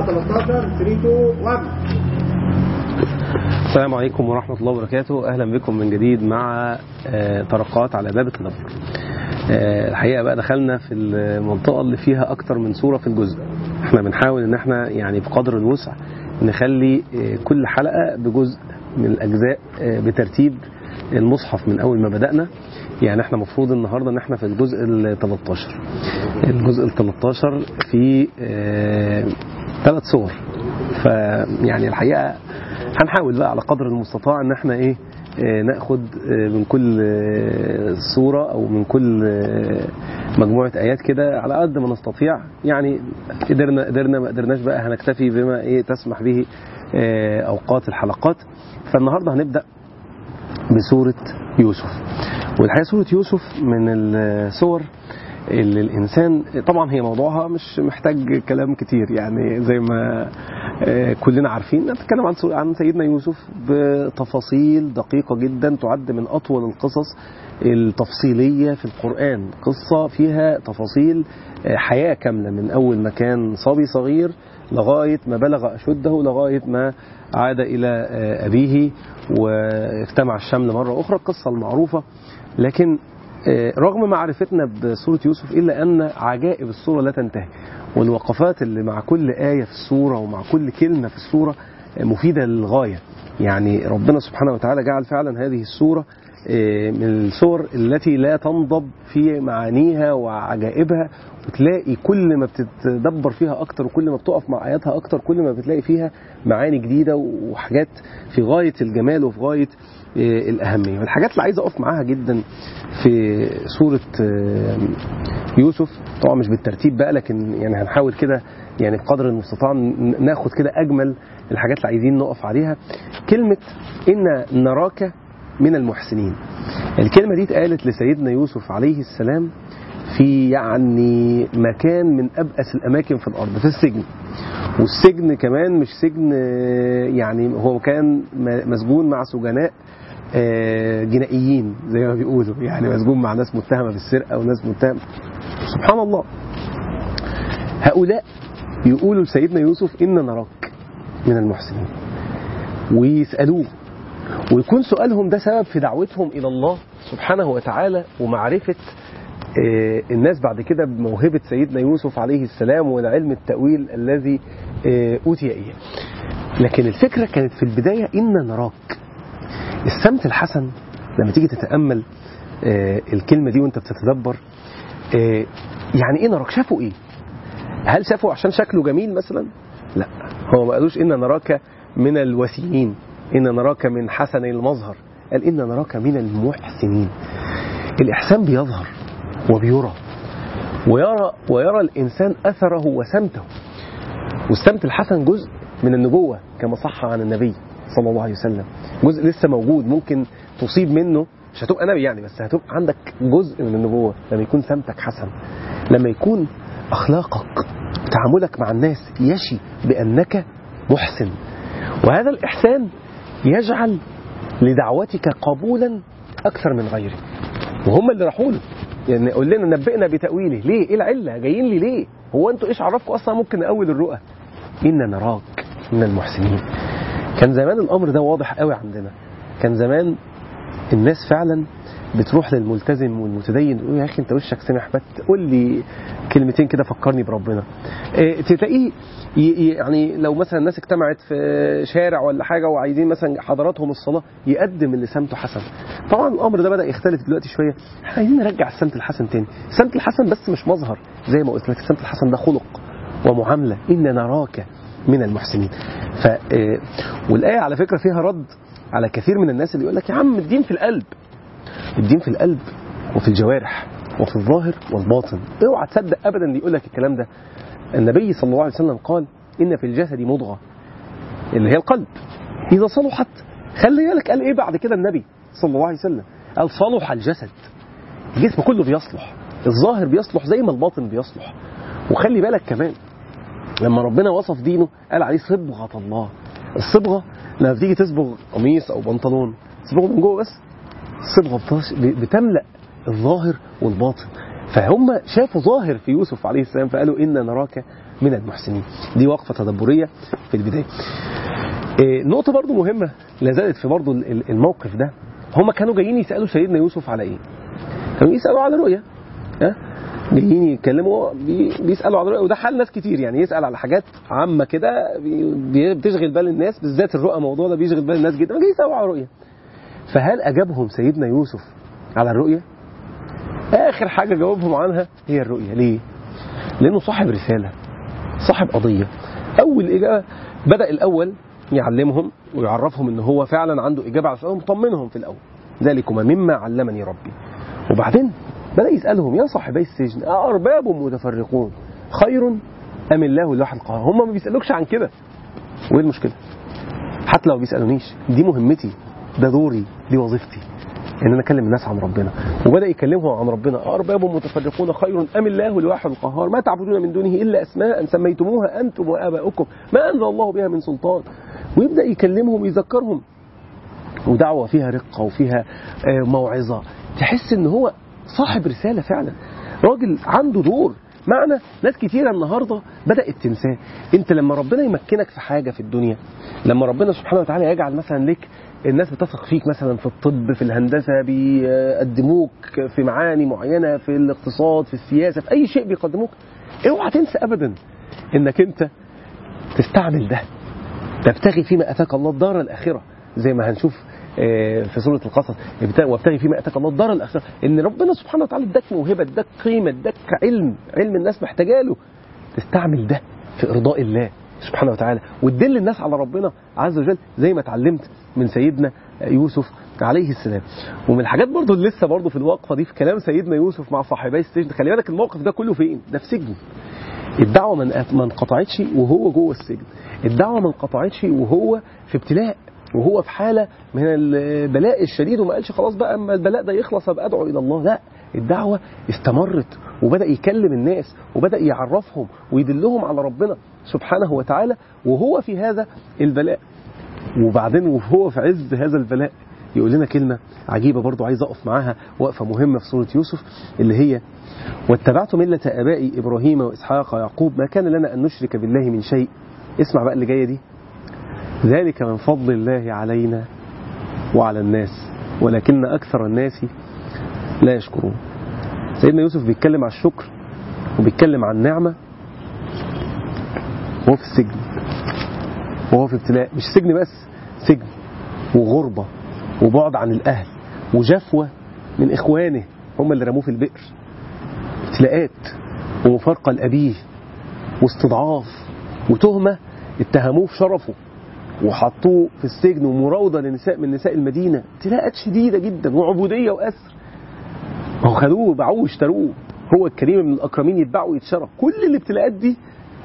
13 3 2 1 السلام عليكم ورحمة الله وبركاته أهلا بكم من جديد مع آه، طرقات على باب التدبر آه، الحقيقة بقى دخلنا في المنطقة اللي فيها أكتر من سورة في الجزء احنا بنحاول ان احنا يعني بقدر الوسع نخلي آه، كل حلقة بجزء من الأجزاء آه، بترتيب المصحف من أول ما بدأنا يعني احنا مفروض النهاردة ان احنا في الجزء ال 13 الجزء ال 13 في ثلاث صور فيعني الحقيقة هنحاول بقى على قدر المستطاع ان احنا ايه آه، ناخد آه، من كل آه، صورة او من كل آه، مجموعة ايات كده على قد ما نستطيع يعني قدرنا قدرنا ما قدرناش بقى هنكتفي بما ايه تسمح به آه، اوقات الحلقات فالنهارده هنبدأ بسورة يوسف والحقيقة سورة يوسف من السور اللي الإنسان طبعا هي موضوعها مش محتاج كلام كتير يعني زي ما آه، كلنا عارفين نتكلم عن سو- عن سيدنا يوسف بتفاصيل دقيقة جدا تعد من أطول القصص التفصيلية في القرآن قصة فيها تفاصيل آه، حياة كاملة من أول ما كان صبي صغير لغاية ما بلغ أشده لغاية ما عاد إلى آه، أبيه واجتمع الشمل مرة أخرى القصة المعروفة لكن آه، رغم معرفتنا بسورة يوسف إلا أن عجائب السورة لا تنتهي والوقفات اللي مع كل آية في السورة ومع كل كلمة في السورة آه، مفيدة للغاية يعني ربنا سبحانه وتعالى جعل فعلا هذه السورة آه، من السور التي لا تنضب في معانيها وعجائبها وتلاقي كل ما بتتدبر فيها أكتر وكل ما بتقف مع آياتها أكتر كل ما بتلاقي فيها معاني جديدة وحاجات في غاية الجمال وفي غاية آه، الأهمية والحاجات اللي عايز أقف معاها جدا في سورة آه، يوسف طبعا مش بالترتيب بقى لكن يعني هنحاول كده يعني بقدر المستطاع ن- ناخد كده أجمل الحاجات اللي عايزين نقف عليها كلمة إن نراك من المحسنين الكلمة دي اتقالت لسيدنا يوسف عليه السلام في يعني مكان من أبأس الأماكن في الأرض في السجن والسجن كمان مش سجن آه، يعني هو كان م- مسجون مع سجناء آه، جنائيين زي ما بيقولوا يعني مسجون مع ناس متهمة بالسرقة وناس متهمة سبحان الله هؤلاء يقولوا لسيدنا يوسف إن نراك من المحسنين ويسألوه ويكون سؤالهم ده سبب في دعوتهم إلى الله سبحانه وتعالى ومعرفة آه، الناس بعد كده بموهبة سيدنا يوسف عليه السلام والعلم التأويل الذي آه، أوتي إياه لكن الفكرة كانت في البداية إن نراك السمت الحسن لما تيجي تتأمل آه، الكلمة دي وانت بتتدبر آه، يعني ايه نراك شافوا ايه هل شافوا عشان شكله جميل مثلا لا هو ما قالوش ان نراك من الوسيمين ان نراك من حسن المظهر قال ان نراك من المحسنين الاحسان بيظهر وبيرى ويرى ويرى الانسان اثره وسمته والسمت الحسن جزء من النبوه كما صح عن النبي صلى الله عليه وسلم جزء لسه موجود ممكن تصيب منه مش هتبقى نبي يعني بس هتبقى عندك جزء من النبوه لما يكون سمتك حسن لما يكون اخلاقك تعاملك مع الناس يشي بانك محسن وهذا الاحسان يجعل لدعوتك قبولا اكثر من غيره وهم اللي راحوا له يعني قول لنا نبئنا بتاويله ليه ايه العله جايين لي ليه هو انتوا ايش عرفكم اصلا ممكن اول الرؤى ان نراك من المحسنين كان زمان الامر ده واضح قوي عندنا كان زمان الناس فعلا بتروح للملتزم والمتدين تقول يا اخي انت وشك سمح بس قول لي كلمتين كده فكرني بربنا إيه، تلاقيه ي- ي- يعني لو مثلا الناس اجتمعت في شارع ولا حاجه وعايزين مثلا حضراتهم الصلاه يقدم اللي سمته حسن طبعا الامر ده بدا يختلف دلوقتي شويه احنا عايزين نرجع السمت الحسن تاني السمت الحسن بس مش مظهر زي ما قلت لك السمت الحسن ده خلق ومعامله ان نراك من المحسنين ف آه، والايه على فكره فيها رد على كثير من الناس اللي يقول لك يا عم الدين في القلب الدين في القلب وفي الجوارح وفي الظاهر والباطن اوعى تصدق ابدا اللي يقول لك الكلام ده النبي صلى الله عليه وسلم قال ان في الجسد مضغه اللي هي القلب اذا صلحت خلي بالك قال ايه بعد كده النبي صلى الله عليه وسلم قال صلح الجسد الجسم كله بيصلح الظاهر بيصلح زي ما الباطن بيصلح وخلي بالك كمان لما ربنا وصف دينه قال عليه صبغة الله الصبغة لما بتيجي تصبغ قميص أو بنطلون تصبغه من جوه بس الصبغة بتش- بتملأ الظاهر والباطن فهم شافوا ظاهر في يوسف عليه السلام فقالوا إنا نراك من المحسنين دي وقفة تدبرية في البداية إيه، نقطة برضو مهمة لا زالت في برضو ال- ال- الموقف ده هم كانوا جايين يسألوا سيدنا يوسف على إيه كانوا يسألوا على رؤية ها جايين يتكلموا بي- بيسألوا على رؤية وده حال ناس كتير يعني يسأل على حاجات عامة كده بي- بي- بتشغل بال الناس بالذات الرؤى موضوع ده بيشغل بال الناس جدا جاي يسألوا على رؤية فهل أجابهم سيدنا يوسف على الرؤية آخر حاجة جاوبهم عنها هي الرؤية ليه لأنه صاحب رسالة صاحب قضية أول إجابة بدأ الأول يعلمهم ويعرفهم ان هو فعلا عنده اجابه على سؤالهم طمنهم في الاول ذلكما مما علمني ربي وبعدين بدا يسالهم يا صاحبي السجن أأرباب متفرقون خير ام الله الواحد القهار هم ما بيسالوكش عن كده وايه المشكله حتى لو بيسالونيش دي مهمتي ده دوري دي وظيفتي ان انا اكلم الناس عن ربنا وبدا يكلمهم عن ربنا ارباب متفرقون خير ام الله الواحد القهار ما تعبدون من دونه الا اسماء سميتموها انتم واباؤكم ما انزل الله بها من سلطان ويبدا يكلمهم ويذكرهم ودعوه فيها رقه وفيها آه، موعظه تحس ان هو صاحب رساله فعلا راجل عنده دور معنى ناس كتيره النهارده بدات تنساه انت لما ربنا يمكنك في حاجه في الدنيا لما ربنا سبحانه وتعالى يجعل مثلا لك الناس بتثق فيك مثلا في الطب في الهندسه بيقدموك في معاني معينه في الاقتصاد في السياسه في اي شيء بيقدموك اوعى تنسى ابدا انك انت تستعمل ده تبتغي فيما اتاك الله الدار الاخره زي ما هنشوف آه، في سوره القصص ابتغ- وابتغي فيما اتاك الله الدار الاخره ان ربنا سبحانه وتعالى اداك موهبه اداك قيمه اداك علم علم الناس محتاجه له تستعمل ده في ارضاء الله سبحانه وتعالى وتدل الناس على ربنا عز وجل زي ما اتعلمت من سيدنا يوسف عليه السلام ومن الحاجات برضو اللي لسه برضو في الوقفه دي في كلام سيدنا يوسف مع صاحبي السجن خلي بالك الموقف ده كله فين ده في سجن الدعوه ما ما انقطعتش وهو جوه السجن الدعوه ما انقطعتش وهو في ابتلاء وهو في حاله من البلاء الشديد وما قالش خلاص بقى اما البلاء ده يخلص ابقى ادعو الى الله لا الدعوه استمرت وبدا يكلم الناس وبدا يعرفهم ويدلهم على ربنا سبحانه وتعالى وهو في هذا البلاء وبعدين وهو في عز هذا البلاء يقول لنا كلمة عجيبة برضو عايز أقف معاها وقفة مهمة في سورة يوسف اللي هي واتبعت ملة آبائي إبراهيم وإسحاق ويعقوب ما كان لنا أن نشرك بالله من شيء اسمع بقى اللي جاية دي ذلك من فضل الله علينا وعلى الناس ولكن أكثر الناس لا يشكرون سيدنا يوسف بيتكلم على الشكر وبيتكلم عن النعمة وهو في السجن وهو في ابتلاء مش سجن بس سجن وغربة وبعد عن الأهل وجفوة من إخوانه هم اللي رموه في البئر ابتلاءات ومفارقة لأبيه واستضعاف وتهمة اتهموه في شرفه وحطوه في السجن ومراوضة لنساء من نساء المدينة ابتلاءات شديدة جدا وعبودية وأسر هو خدوه وباعوه واشتروه هو الكريم من الأكرمين يتباع ويتشرى كل الابتلاءات دي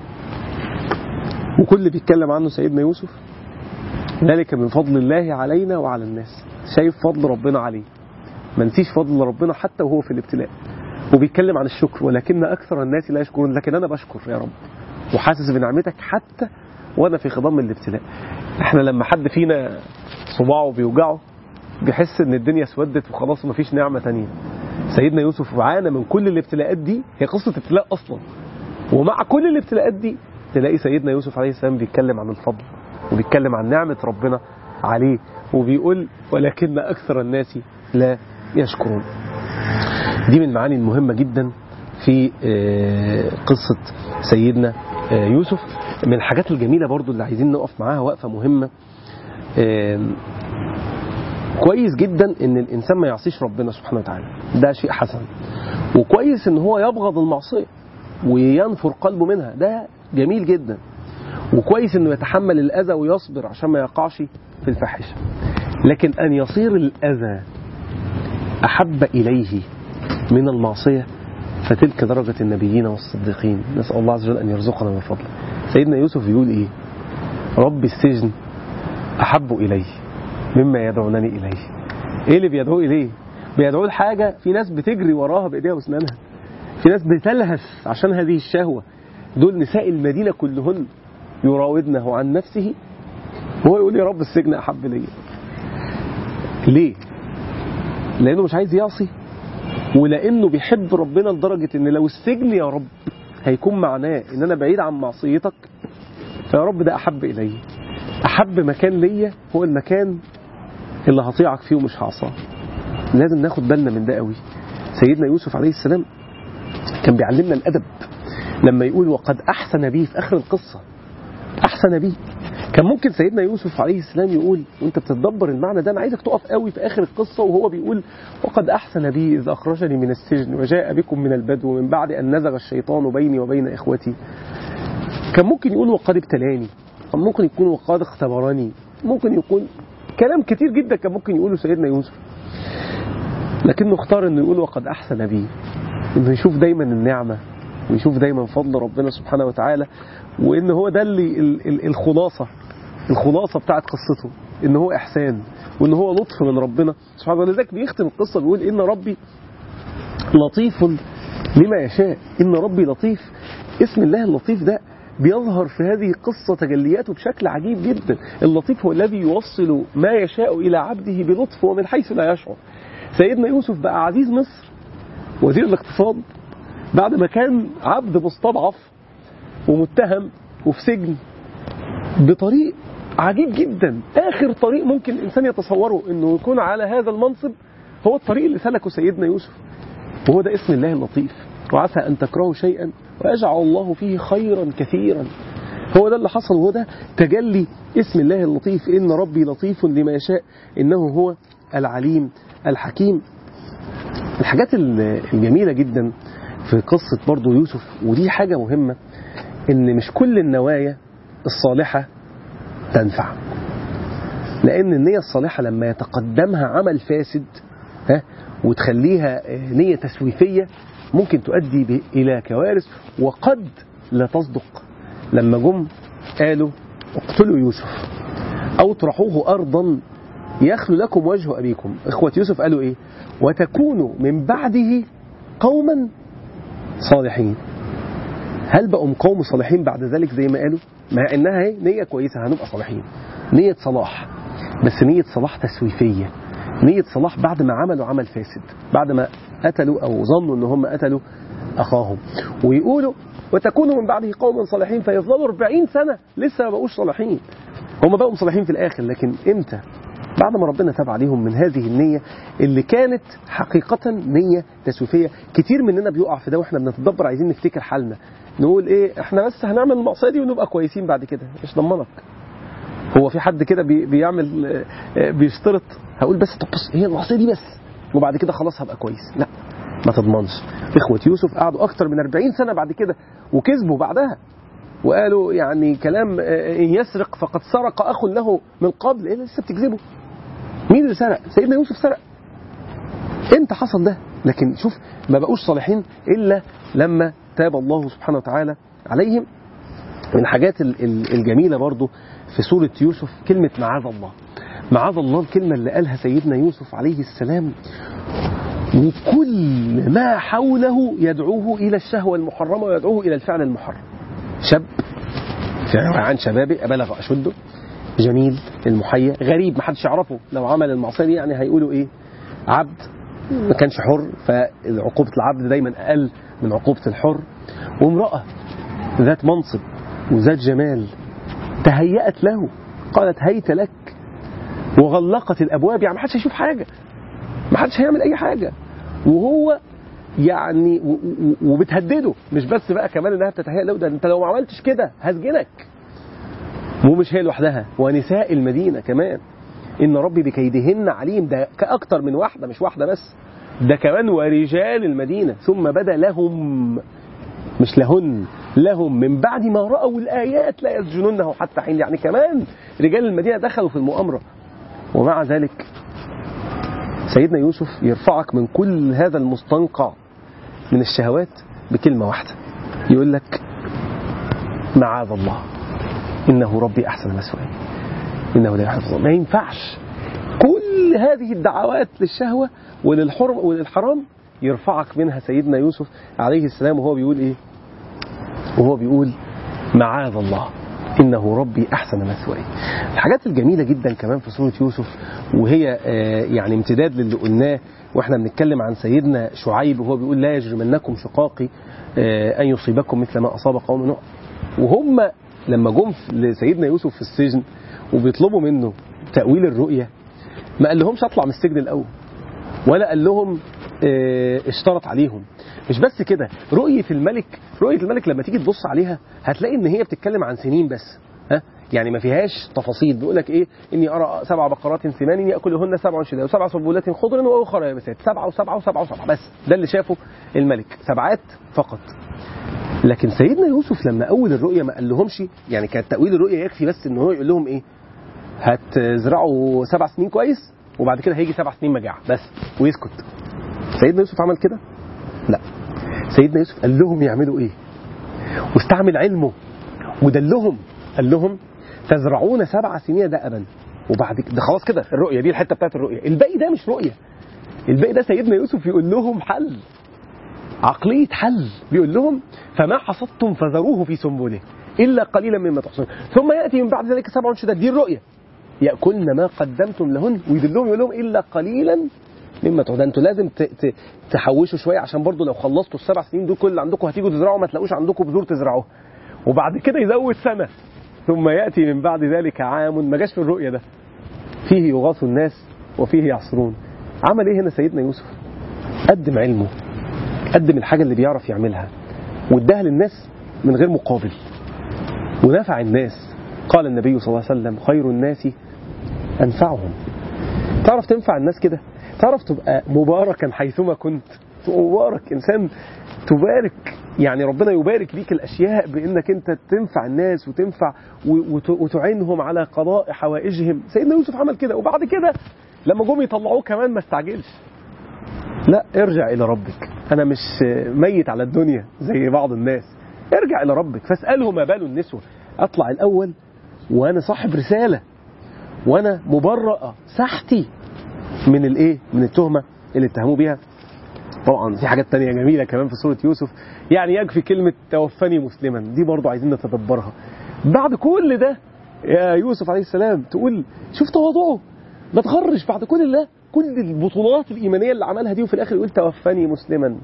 وكل اللي بيتكلم عنه سيدنا يوسف ذلك من فضل الله علينا وعلى الناس شايف فضل ربنا عليه ما نسيش فضل ربنا حتى وهو في الابتلاء وبيتكلم عن الشكر ولكن أكثر الناس لا يشكرون لكن أنا بشكر يا رب وحاسس بنعمتك حتى وأنا في خضم الابتلاء احنا لما حد فينا صباعه بيوجعه بيحس ان الدنيا اسودت وخلاص مفيش نعمة تانية سيدنا يوسف عانى من كل الابتلاءات دي هي قصة ابتلاء أصلا ومع كل الابتلاءات دي تلاقي سيدنا يوسف عليه السلام بيتكلم عن الفضل وبيتكلم عن نعمة ربنا عليه وبيقول ولكن أكثر الناس لا يشكرون دي من المعاني المهمة جدا في آه، قصة سيدنا آه، يوسف من الحاجات الجميلة برضو اللي عايزين نقف معاها وقفة مهمة آم، كويس جدا ان الانسان ما يعصيش ربنا سبحانه وتعالى ده شيء حسن وكويس ان هو يبغض المعصيه وينفر قلبه منها ده جميل جدا وكويس انه يتحمل الاذى ويصبر عشان ما يقعش في الفاحشه لكن ان يصير الاذى احب اليه من المعصيه فتلك درجه النبيين والصديقين نسال الله عز وجل ان يرزقنا من فضله سيدنا يوسف بيقول ايه رب السجن احب الي مما يدعونني اليه ايه اللي بيدعوه اليه بيدعوه لحاجه في ناس بتجري وراها بايديها واسنانها في ناس بتلهث عشان هذه الشهوة دول نساء المدينة كلهن يراودنه عن نفسه وهو يقول يا رب السجن أحب لي ليه؟ لأنه مش عايز يعصي ولانه بيحب ربنا لدرجه ان لو السجن يا رب هيكون معناه ان انا بعيد عن معصيتك فيا رب ده احب الي احب مكان ليا هو المكان اللي هطيعك فيه ومش هعصاه لازم ناخد بالنا من ده قوي سيدنا يوسف عليه السلام كان بيعلمنا الادب لما يقول وقد احسن بي في اخر القصه احسن بي كان ممكن سيدنا يوسف عليه السلام يقول وانت بتتدبر المعنى ده انا عايزك تقف قوي في اخر القصه وهو بيقول وقد احسن بي اذ اخرجني من السجن وجاء بكم من البدو من بعد ان نزغ الشيطان بيني وبين اخوتي كان ممكن يقول وقد ابتلاني كان ممكن يكون وقد اختبرني ممكن يكون كلام كتير جدا كان ممكن يقوله سيدنا يوسف لكنه اختار انه يقول وقد احسن بي انه يشوف دايما النعمه ويشوف دايما فضل ربنا سبحانه وتعالى وان هو ده اللي ال- ال- الخلاصه الخلاصه بتاعت قصته ان هو احسان وان هو لطف من ربنا سبحانه وتعالى لذلك بيختم القصه بيقول ان ربي لطيف لما يشاء ان ربي لطيف اسم الله اللطيف ده بيظهر في هذه القصة تجلياته بشكل عجيب جدا اللطيف هو الذي يوصل ما يشاء إلى عبده بلطف ومن حيث لا يشعر سيدنا يوسف بقى عزيز مصر وزير الاقتصاد بعد ما كان عبد مستضعف ومتهم وفي سجن بطريق عجيب جدا اخر طريق ممكن الانسان يتصوره انه يكون على هذا المنصب هو الطريق اللي سلكه سيدنا يوسف وهو ده اسم الله اللطيف وعسى ان تكرهوا شيئا ويجعل الله فيه خيرا كثيرا هو ده اللي حصل وهو ده تجلي اسم الله اللطيف ان ربي لطيف لما يشاء انه هو العليم الحكيم الحاجات الجميله جدا في قصه برضو يوسف ودي حاجه مهمه ان مش كل النوايا الصالحه تنفع لان النيه الصالحه لما يتقدمها عمل فاسد ها وتخليها نيه تسويفيه ممكن تؤدي ب- الى كوارث وقد لا تصدق لما جم قالوا اقتلوا يوسف او اطرحوه ارضا يخلو لكم وجه ابيكم اخوه يوسف قالوا ايه وتكونوا من بعده قوما صالحين هل بقوا قوم صالحين بعد ذلك زي ما قالوا مع انها هي نيه كويسه هنبقى صالحين نيه صلاح بس نيه صلاح تسويفيه نيه صلاح بعد ما عملوا عمل فاسد بعد ما قتلوا او ظنوا ان هم قتلوا اخاهم ويقولوا وتكونوا من بعده قوما صالحين فيفضلوا 40 سنه لسه ما بقوش صالحين هم بقوا صالحين في الاخر لكن امتى بعد ما ربنا تاب عليهم من هذه النية اللي كانت حقيقة نية تسويفية كتير مننا بيقع في ده واحنا بنتدبر عايزين نفتكر حالنا نقول ايه احنا بس هنعمل المعصية دي ونبقى كويسين بعد كده مش ضمنك هو في حد كده بي بيعمل آه، آه، بيشترط هقول بس طب بص هي المعصية دي بس وبعد كده خلاص هبقى كويس لا ما تضمنش إخوة يوسف قعدوا أكتر من 40 سنة بعد كده وكذبوا بعدها وقالوا يعني كلام آه، إن يسرق فقد سرق أخ له من قبل إيه لسه بتكذبوا مين اللي سرق سيدنا يوسف سرق امتى حصل ده لكن شوف ما بقوش صالحين إلا لما تاب الله سبحانه وتعالى عليهم من الحاجات ال- ال- الجميلة برضو في سورة يوسف كلمة معاذ الله معاذ الله الكلمة اللي قالها سيدنا يوسف عليه السلام وكل ما حوله يدعوه إلى الشهوة المحرمة ويدعوه إلى الفعل المحرم شاب في عن شبابه بلغ أشده جميل المحيا غريب ما حدش يعرفه لو عمل المعصية دي يعني هيقولوا إيه عبد ما كانش حر فعقوبة العبد دايما أقل من عقوبة الحر وامرأة ذات منصب وذات جمال تهيأت له قالت هيت لك وغلقت الابواب يعني ما حدش هيشوف حاجه ما حدش هيعمل اي حاجه وهو يعني و- و- وبتهدده مش بس بقى كمان انها بتتهيأ له ده انت لو ما عملتش كده هسجنك ومش هي لوحدها ونساء المدينه كمان ان ربي بكيدهن عليم ده كاكتر من واحده مش واحده بس ده كمان ورجال المدينه ثم بدا لهم مش لهن لهم من بعد ما رأوا الآيات لا يسجنونه حتى حين يعني كمان رجال المدينة دخلوا في المؤامرة ومع ذلك سيدنا يوسف يرفعك من كل هذا المستنقع من الشهوات بكلمة واحدة يقول لك معاذ الله إنه ربي أحسن مثواي إنه لا يحب الظالمين. ما ينفعش كل هذه الدعوات للشهوة وللحرم وللحرام يرفعك منها سيدنا يوسف عليه السلام وهو بيقول إيه وهو بيقول معاذ الله إنه ربي أحسن مثواي الحاجات الجميلة جدا كمان في سورة يوسف وهي آه، يعني امتداد للي قلناه واحنا بنتكلم عن سيدنا شعيب وهو بيقول لا يجرمنكم شقاقي آه، أن يصيبكم مثل ما أصاب قوم نوح وهم لما جم لسيدنا يوسف في السجن وبيطلبوا منه تأويل الرؤية ما قال لهمش اطلع من السجن الاول ولا قال لهم آه، اشترط عليهم مش بس كده رؤية الملك رؤية الملك لما تيجي تبص عليها هتلاقي ان هي بتتكلم عن سنين بس ها يعني ما فيهاش تفاصيل بيقول لك ايه اني ارى سبع بقرات سمان ياكلهن سبع شداد وسبع سنبلات خضر واخرى يابسات سبعه وسبعه وسبعه وسبعه بس ده اللي شافه الملك سبعات فقط لكن سيدنا يوسف لما اول الرؤيه ما قال لهمش يعني كانت تاويل الرؤيه يكفي بس ان هو يقول لهم ايه هتزرعوا سبع سنين كويس وبعد كده هيجي سبع سنين مجاعه بس ويسكت سيدنا يوسف عمل كده لا سيدنا يوسف قال لهم يعملوا ايه واستعمل علمه ودلهم قال لهم تزرعون سبع سنين دأبا وبعد كده ده خلاص كده الرؤيه دي الحته بتاعت الرؤيه الباقي ده مش رؤيه الباقي ده سيدنا يوسف يقول لهم حل عقلية حل بيقول لهم فما حصدتم فذروه في سنبله إلا قليلا مما تحصنون ثم يأتي من بعد ذلك سبع شداد دي الرؤية يأكلن ما قدمتم لهن ويدلهم يقول لهم إلا قليلا مما تحصنون انتوا لازم ت- ت- تحوشوا شوية عشان برضو لو خلصتوا السبع سنين دول كل اللي عندكم هتيجوا تزرعوا ما تلاقوش عندكم بذور تزرعوها وبعد كده يزود سنة ثم يأتي من بعد ذلك عام ما جاش في الرؤية ده فيه يغاث الناس وفيه يعصرون عمل ايه هنا سيدنا يوسف قدم علمه قدم الحاجة اللي بيعرف يعملها واداها للناس من غير مقابل ونفع الناس قال النبي صلى الله عليه وسلم خير الناس أنفعهم تعرف تنفع الناس كده تعرف تبقى مباركا حيثما كنت تبقى مبارك إنسان تبارك يعني ربنا يبارك ليك الأشياء بأنك أنت تنفع الناس وتنفع و- وت- وتعينهم على قضاء حوائجهم سيدنا يوسف عمل كده وبعد كده لما جم يطلعوه كمان ما استعجلش لا ارجع إلى ربك أنا مش ميت على الدنيا زي بعض الناس ارجع إلى ربك فاسأله ما بال النسوة أطلع الأول وأنا صاحب رسالة وأنا مبرأة ساحتي من الإيه من التهمة اللي اتهموا بيها طبعا في حاجات تانية جميلة كمان في سورة يوسف يعني يكفي كلمة توفني مسلما دي برضو عايزين نتدبرها بعد كل ده يا يوسف عليه السلام تقول شوف تواضعه ما تغرش بعد كل ده كل البطولات الإيمانية اللي عملها دي وفي الآخر يقول توفني مسلما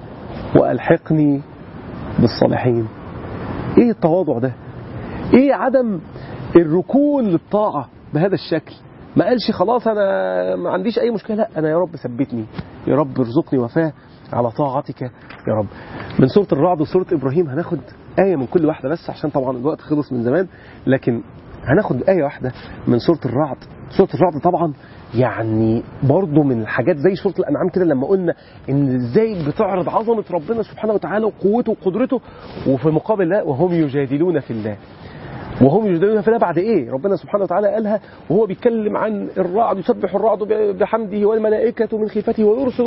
وألحقني بالصالحين إيه التواضع ده إيه عدم الركون للطاعة بهذا الشكل ما قالش خلاص أنا ما عنديش أي مشكلة لا أنا يا رب ثبتني يا رب ارزقني وفاة على طاعتك يا رب من سورة الرعد وسورة إبراهيم هناخد آية من كل واحدة بس عشان طبعا الوقت خلص من زمان لكن هناخد آية واحدة من سورة الرعد سورة الرعد طبعا يعني برضه من الحاجات زي سورة الأنعام كده لما قلنا إن إزاي بتعرض عظمة ربنا سبحانه وتعالى وقوته وقدرته وفي مقابل لا وهم يجادلون في الله وهم يجادلون في الله بعد ايه ربنا سبحانه وتعالى قالها وهو بيتكلم عن الرعد يسبح الرعد بحمده والملائكة من خيفته ويرسل